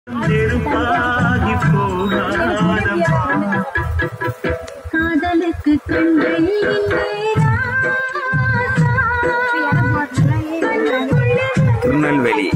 நெருப்பாகி போகாதம் காதலுக்கு கண்டு திருநெல்வேலி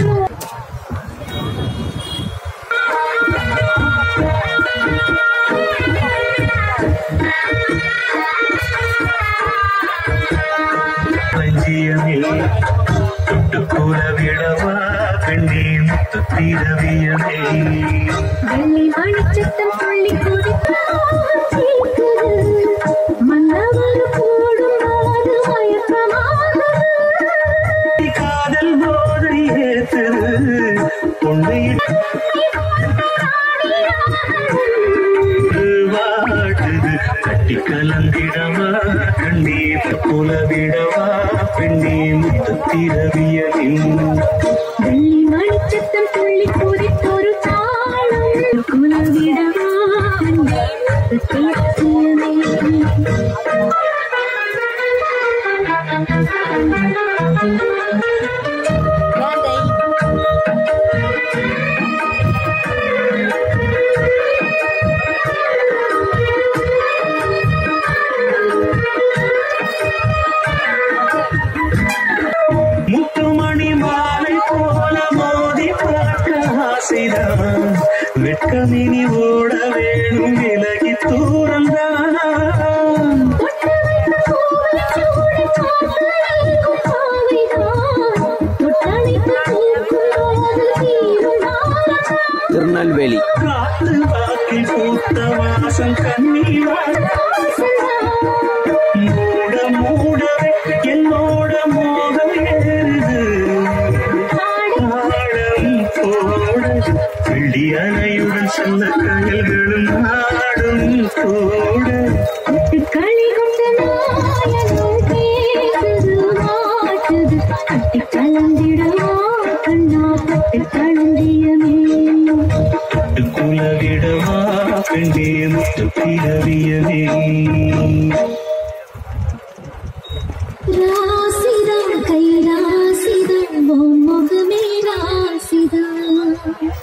பஞ்சியமே தொட்டுக்கூட விடவா பெண்ணே முத்து திரவியமே வெள்ளி மணிச்சத்தம் சொல்லி குடிக்குது மன்னவர் கூடும் போது மயக்கமாக காதல் போதை ஏத்துது பொண்ணை வாட்டுது கட்டி கலந்திடவா கண்ணீர் புலவிடவா பெண்ணே முத்து திரவியலின் வெள்ளி மணிச்சத்தம் சொல்லி குதித்தொரு தாளம் குலவிடவா முத்துமணி மாலை போல மோதி பார்க்க ஆசைதான் வெட்கமினி ஓட வேணும் விலகி தூரந்தான் திருநெல்வேலி காத்து வாக்கில் பூத்த வாசம் கண்ணீர் மூட மூடவே என்னோட மோகம் ஏறுது ஆழம் போட வெள்ளி அலையுடன் செல்ல கயல்களும் ஆடும் கூட களி கொண்ட நாயனும் பேசுது மாட்டுது கட்டி கலந்திடவா கண்ணா பட்டு களந்தியமே குலவிடவா பெண்ணே முத்து பிறவியவே ராசிதம் கை ராசிதம் உன் முகமே ராசிதம்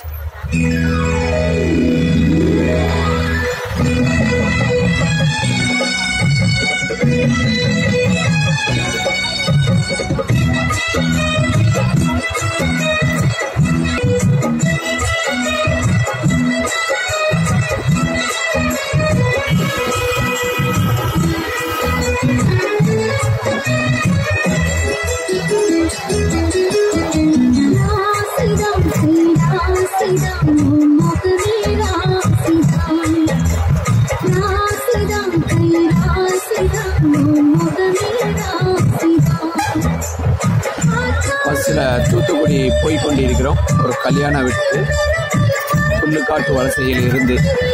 ராசிதம் கை ராசிதம் உன் முகமே ராசிதம் ராசிதம் கை ராசிதம் உன் முகமே ராசிதம் பஸ்ஸில் தூத்துக்குடி போய் கொண்டிருக்கிறோம் ஒரு கல்யாண வீட்டுக்கு புல்லுக்காட்டு வலசையில் இருந்து